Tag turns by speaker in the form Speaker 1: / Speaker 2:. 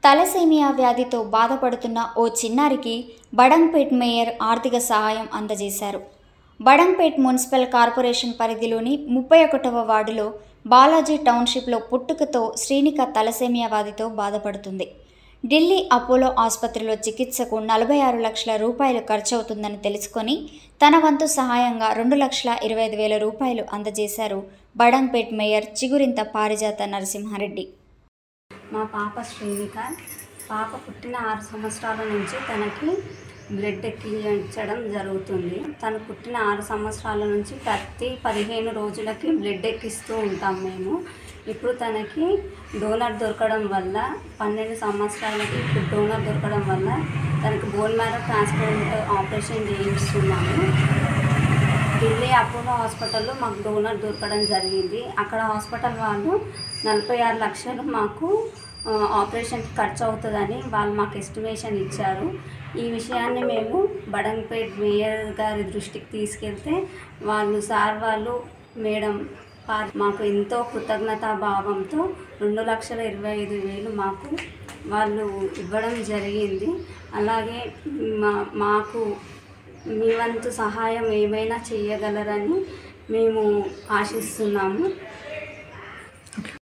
Speaker 1: thalassemia వ్యాధితో బాధపడుతున్న ఓ చిన్నారికి బడంగ్పేట్ మేయర్ ఆర్థిక సహాయం అందజేశారు బడంగ్పేట్ మున్సిపల్ కార్పొరేషన్ పరిధిలోని ముప్పై ఒకటవ వార్డులో బాలాజీ టౌన్షిప్లో పుట్టుకతో శ్రీనిక తలసేమియా వ్యాధితో బాధపడుతుంది ఢిల్లీ అపోలో ఆసుపత్రిలో చికిత్సకు నలభై ఆరు లక్షల రూపాయలు ఖర్చవుతుందని తెలుసుకొని తన వంతు సహాయంగా రెండు లక్షల ఇరవై ఐదు వేల రూపాయలు అందజేశారు బడంగ్పేట్ మేయర్ చిగురింత పారిజాత నరసింహారెడ్డి
Speaker 2: మా పాప శ్రీనిక పాప పుట్టిన ఆరు సంవత్సరాల నుంచి తనకి బ్లడ్ ఎక్కించడం జరుగుతుంది తను పుట్టిన ఆరు సంవత్సరాల నుంచి ప్రతి పదిహేను రోజులకి బ్లడ్ ఎక్కిస్తూ ఉంటాం మేము ఇప్పుడు తనకి డోనర్ దొరకడం వల్ల పన్నెండు సంవత్సరాలకి ఇప్పుడు డోనర్ దొరకడం వల్ల తనకి బోన్ మ్యారో ట్రాన్స్ప్లాంట్ ఆపరేషన్ చేయిస్తున్నాము ఢిల్లీ అపోలో హాస్పిటల్లో మాకు డోనర్ దొరకడం జరిగింది అక్కడ హాస్పిటల్ వాళ్ళు నలభై ఆరు లక్షలు మాకు ఆ, ఆపరేషన్కి ఖర్చు అవుతుందని వాళ్ళు మాకు ఎస్టిమేషన్ ఇచ్చారు ఈ విషయాన్ని మేము బడంగ్పేట్ మేయర్ గారి దృష్టికి తీసుకెళ్తే వాళ్ళు సార్ వాళ్ళు మేడం పా- మాకు ఎంతో కృతజ్ఞతా భావంతో రెండు లక్షల ఇరవై ఐదు వేలు మాకు వాళ్ళు ఇవ్వడం జరిగింది అలాగే మా మాకు మీ వంతు సహాయం ఏమైనా చేయగలరని మేము ఆశిస్తున్నాము